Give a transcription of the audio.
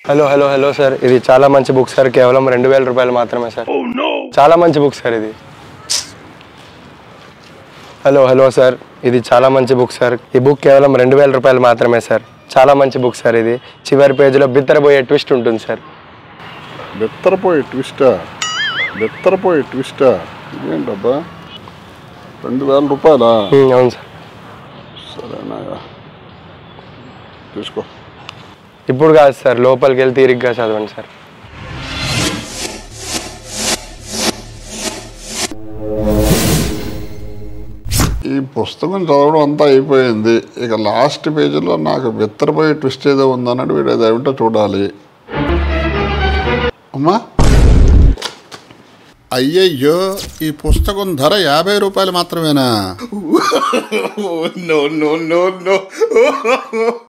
Hello hello hello sir ఇది చాలా మంచి బుక్ సార్ కేవలం రెండు వేల రూపాయలు మాత్రమే సార్ చాలా మంచి బుక్ సార్ ఇది హలో హలో సార్ ఇది చాలా మంచి బుక్ సార్ ఈ బుక్ కేవలం రెండు వేల రూపాయలు మాత్రమే సార్ చాలా మంచి బుక్ సార్ ఇది చివరి పేజీలో బిత్తరబోయే ట్విస్ట్ ఉంటుంది సార్ బెత్తరపోయే ట్విస్టా బెత్తరపోయే ట్విస్టా ఇదేంటబ్బా రెండు వేల రూపాయలా ఉమ్, అవును సార్ సరేనా తీసుకో ఇప్పుడు కాదు సార్ లోపలికి వెళ్ళి తీరిగ్గా చదవండి సార్ ఈ పుస్తకం చదవడం అంతా అయిపోయింది ఇక లాస్ట్ పేజీలో నాకు బెత్తరపోయే ట్విస్ట్ ఏదో ఉందన్నట్టు వీడు ఏదో ఏమిటో చూడాలి అమ్మా అయ్యయ్యో ఈ పుస్తకం ధర యాభై రూపాయలు మాత్రమేనా no, no, no, no.